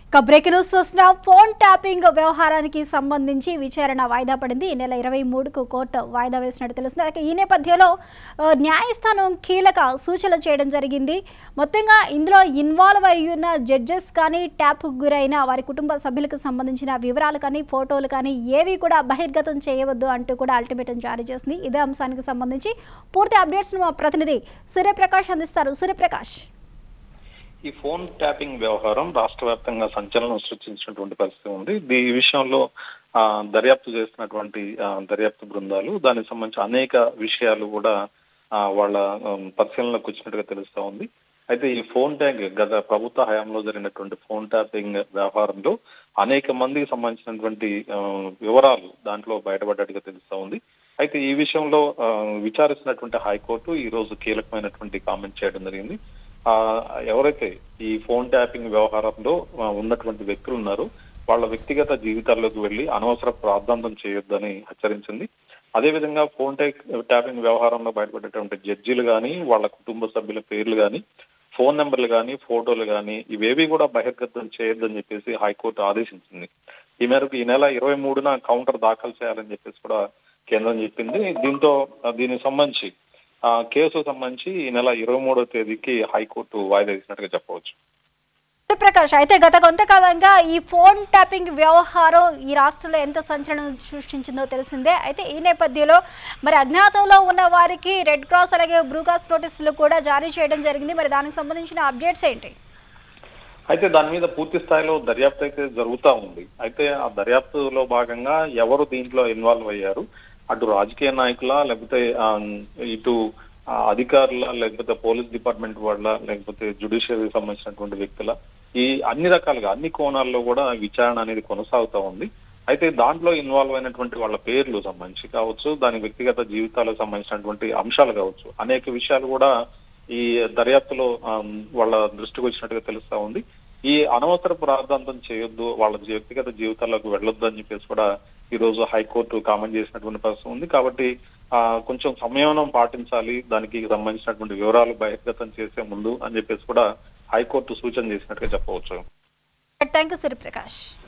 ఇక break news చూసిన phone tapping వ్యవహారానికి సంబంధించి విచారణ వాయిదా పడింది ఈ నెల ఇరవై మూడుకు కోర్టు వాయిదా వేసినట్టు తెలుస్తుంది అలాగే ఈ నేపథ్యంలో ఆ, న్యాయస్థానం కీలక సూచనలు చేయడం జరిగింది మొత్తంగా ఇందులో ఇన్వాల్వ్ అయి ఉన్న జడ్జెస్ కానీ ట్యాప్కు గురైన వారి కుటుంబ సభ్యులకు సంబంధించిన వివరాలు కానీ ఫోటోలు కానీ ఏవి కూడా బహిర్గతం చేయవద్దు అంటూ కూడా అల్టిమేటం జారీ చేసింది ఇదే అంశానికి సంబంధించి పూర్తి అప్డేట్స్ను మా ప్రతినిధి సూర్యప్రకాష్ అందిస్తారు సూర్యప్రకాష్ ఈ ఫోన్ ట్యాపింగ్ వ్యవహారం రాష్ట్ర వ్యాప్తంగా సంచలనం సృష్టించినటువంటి పరిస్థితి ఉంది దీ- ఈ విషయంలో ఆ, దర్యాప్తు చేస్తున్నటువంటి ఆ, దర్యాప్తు బృందాలు దానికి సంబంధించి అనేక విషయాలు కూడా ఆ, వాళ్ళ ఉమ్, పరిశీలనలోకి వచ్చినట్టుగా తెలుస్తా ఉంది అయితే ఈ ఫోన్ ట్యాగ్ గత ప్రభుత్వ హయాంలో జరిగినటువంటి ఫోన్ ట్యాపింగ్ వ్యవహారంలో అనేక మందికి సంబంధించినటువంటి ఆ, వివరాలు దాంట్లో బయటపడ్డట్టుగా తెలుస్తా ఉంది అయితే ఈ విషయంలో ఆ, విచారిస్తున్నటువంటి హైకోర్టు ఈ రోజు కీలకమైనటువంటి కామెంట్ చేయడం జరిగింది ఆ ఎవరైతే ఈ ఫోన్ ట్యాపింగ్ వ్యవహారంలో ఆ, ఉన్నటువంటి వ్యక్తులు ఉన్నారో వాళ్ళ వ్యక్తిగత జీవితాల్లోకి వెళ్లి అనవసర ప్రార్థాంతం చేయొద్దని హెచ్చరించింది అదేవిధంగా ఫోన్ ట్యాక్ ట్యాపింగ్ వ్యవహారంలో బయటపడేటువంటి జడ్జీలు కానీ వాళ్ళ కుటుంబ సభ్యుల పేర్లు కానీ ఫోన్ నెంబర్లు కానీ ఫోటోలు కానీ ఇవేవి కూడా బహిర్గతం చేయొద్దని చెప్పేసి హైకోర్టు ఆదేశించింది ఈ మేరకు ఈ నెల ఇరవై మూడున కౌంటర్ దాఖలు చేయాలని చెప్పేసి కూడా కేంద్రం చెప్పింది దీంతో ఆ, దీనికి సంబంధించి ఆ కేసు సంబంధించి ఈ నెల ఇరవై మూడో తేదీకి హైకోర్టు వాయిదా వేసినట్టుగా చెప్పవచ్చు ప్రకాష్ అయితే గత కొంతకాలంగా ఈ ఫోన్ ట్యాపింగ్ వ్యవహారం ఈ రాష్ట్రంలో ఎంత సంచలనం సృష్టించిందో తెలిసిందే అయితే ఈ నేపథ్యంలో మరి అజ్ఞాతంలో ఉన్న వారికి రెడ్ క్రాస్ అలాగే బ్రూకాస్ నోటీసులు కూడా జారీ చేయడం జరిగింది మరి దానికి సంబంధించిన అప్డేట్స్ ఏంటి అయితే దాని మీద పూర్తి స్థాయిలో దర్యాప్తు అయితే జరుగుతా ఉంది అయితే ఆ దర్యాప్తులో భాగంగా ఎవరు దీంట్లో ఇన్వాల్వ్ అయ్యారు అటు రాజకీయ నాయకుల లేకపోతే ఆ, ఇటు ఆ, అధికారుల లేకపోతే పోలీస్ డిపార్ట్మెంట్ వాళ్ళ లేకపోతే జుడిషియరీకి సంబంధించినటువంటి వ్యక్తుల ఈ అన్ని రకాలుగా అన్ని కోణాల్లో కూడా విచారణ అనేది కొనసాగుతా ఉంది అయితే దాంట్లో ఇన్వాల్వ్ అయినటువంటి వాళ్ళ పేర్లు సంబంధించి కావచ్చు దాని వ్యక్తిగత జీవితాలకు సంబంధించినటువంటి అంశాలు కావచ్చు అనేక విషయాలు కూడా ఈ దర్యాప్తులో ఆమ్, వాళ్ళ దృష్టికి వచ్చినట్టుగా తెలుస్తా ఉంది ఈ అనవసర ప్రార్థాంతం చేయొద్దు వాళ్ళ వ్యక్తిగత జీవితాలకు వెళ్ళొద్దు అని చెప్పేసి కూడా ఈ రోజు హైకోర్టు కామెంట్ చేసినటువంటి పరిస్థితి ఉంది కాబట్టి ఆ కొంచెం సంయమనం పాటించాలి దానికి సంబంధించినటువంటి వివరాలు బహిర్గతం చేసే ముందు అని చెప్పేసి కూడా హైకోర్టు సూచన చేసినట్టుగా చెప్పవచ్చు థ్యాంక్ యూ సూర్యప్రకాష్